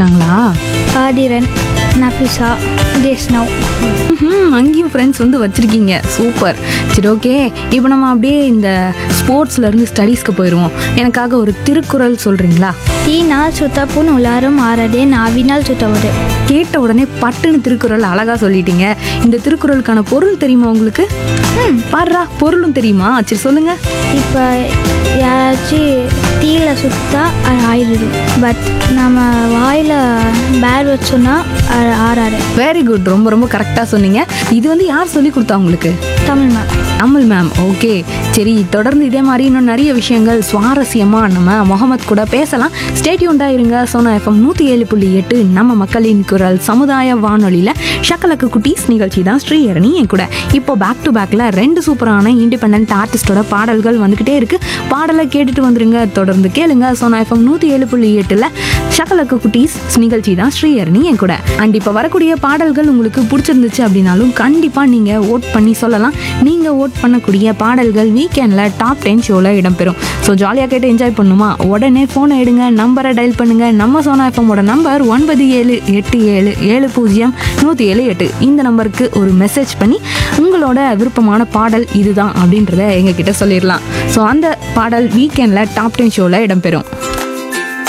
இருக்காங்களா ஆதிரன் நஃபிசா தேஷ்னவ் ம்ஹும், அங்கேயும் ஃப்ரெண்ட்ஸ் வந்து வச்சுருக்கீங்க சூப்பர் சரி ஓகே இப்போ நம்ம அப்படியே இந்த ஸ்போர்ட்ஸ்ல இருந்து ஸ்டடீஸ்க்கு போயிடுவோம் எனக்காக ஒரு திருக்குறள் சொல்கிறீங்களா தீனால் சுத்தப்புண் உலாரும் ஆறதே நாவினால் சுத்தவது கேட்ட உடனே பட்டுன்னு திருக்குறள் அழகா சொல்லிட்டீங்க இந்த திருக்குறளுக்கான பொருள் தெரியுமா உங்களுக்கு ம் பாடுறா பொருளும் தெரியுமா சரி சொல்லுங்க இப்போ யாராச்சும் தீயில சுத்தா அது ஆயிடும் பட் நம்ம வாயில் பேட் வச்சோன்னா அது ஆறாது வெரி குட் ரொம்ப ரொம்ப கரெக்டாக சொன்னீங்க இது வந்து யார் சொல்லி கொடுத்தா உங்களுக்கு Tamil ma'am Amal ma'am okay சரி தொடர்ந்து இதே மாதிரி இன்னும் நிறைய விஷயங்கள் சுவாரஸ்யமாக நம்ம முகமது கூட பேசலாம் ஸ்டேட்யூண்டா இருங்க சோனா எஃப்எம் நூற்றி ஏழு புள்ளி எட்டு நம்ம மக்களின் குரல் சமுதாய வானொலியில் ஷக்கலக்கு குட்டீஸ் நிகழ்ச்சி தான் ஸ்ரீஹரணி என் கூட இப்போ பேக் டு பேக்கில் ரெண்டு சூப்பரான இண்டிபெண்ட் ஆர்டிஸ்டோட பாடல்கள் வந்துக்கிட்டே இருக்கு பாடலை கேட்டுட்டு வந்துருங்க தொடர்ந்து கேளுங்க சோனா எஃப்எம் நூற்றி ஏழு புள்ளி எட்டில் ஷக்கலக்கு குட்டீஸ் நிகழ்ச்சி தான் ஸ்ரீஹரணி என் கூட அண்ட் இப்போ வரக்கூடிய பாடல்கள் உங்களுக்கு பிடிச்சிருந்துச்சு அப்படின்னாலும் கண்டிப்பாக நீங்கள் ஓட் பண்ணி சொல்லலாம் நீங்கள் ஓட் பண்ணக்கூடிய பாடல்கள் வீக்கெண்டில் டாப் டென் ஷோவில் இடம்பெறும் ஸோ ஜாலியாக கேட்டு என்ஜாய் பண்ணுமா உடனே ஃபோனை எடுங்க நம்பரை டயல் பண்ணுங்க நம்ம சோனா எஃப்எம்மோட நம்பர் ஒன்பது ஏழு எட்டு ஏழு ஏழு பூஜ்ஜியம் நூற்றி ஏழு எட்டு இந்த நம்பருக்கு ஒரு மெசேஜ் பண்ணி உங்களோட விருப்பமான பாடல் இதுதான் அப்படின்றத எங்ககிட்ட சொல்லிடலாம் ஸோ அந்த பாடல் வீக்கெண்டில் டாப் டென் ஷோவில் இடம்பெறும்